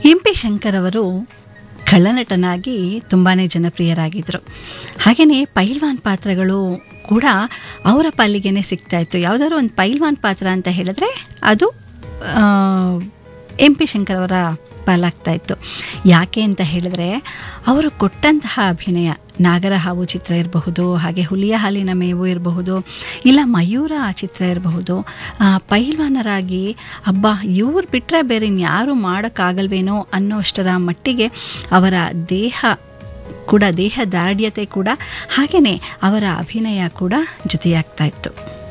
M P Shankar ಅವರು ಖಳನಟನಾಗಿ ತುಂಬಾ ಜನಪ್ರಿಯರಾಗಿದ್ದರು ಹಾಗೆಯೇ ಪೈಲ್ವಾನ್ ಪಾತ್ರಗಳು ಕೂಡ ಅವರ ಪಾಲಿಗೆನೆ ಸಿಗ್ತಾ ಇತ್ತು ಯಾವುದಾದ್ರು ಒಂದು ಪೈಲ್ವಾನ್ ಪಾತ್ರ ಅಂತ ಹೇಳಿದ್ರೆ ಅದು ಎಂ ಪಿ ಶಂಕರ್ ಅವರ ಪಾಲಾಗ್ತಾ ಇತ್ತು ಯಾಕೆ ಅಂತ ಹೇಳಿದ್ರೆ ಅವರು ಕೊಟ್ಟಂತಹ ಅಭಿನಯ ನಾಗರ ಹಾವು ಚಿತ್ರ ಇರಬಹುದು ಹಾಗೆ ಹುಲಿಯ ಹಾಲಿನ ಮೇವು ಇರಬಹುದು ಇಲ್ಲ ಮಯೂರ ಚಿತ್ರ ಇರಬಹುದು ಆ, ಪೈಲ್ವಾನರಾಗಿ ಅಬ್ಬಾ ಇವ್ರು ಬಿಟ್ಟರೆ ಬೇರೆ ಇನ್ಯಾರು ಮಾಡೋಕ್ಕಾಗಲ್ವೇನೋ ಅನ್ನೋಷ್ಟರ ಮಟ್ಟಿಗೆ ಅವರ ದೇಹ ಕೂಡ ದೇಹ ದಾರ್ಢ್ಯತೆ ಕೂಡ ಹಾಗೆಯೇ ಅವರ ಅಭಿನಯ ಕೂಡ ಜೊತೆಯಾಗ್ತಾ ಇತ್ತು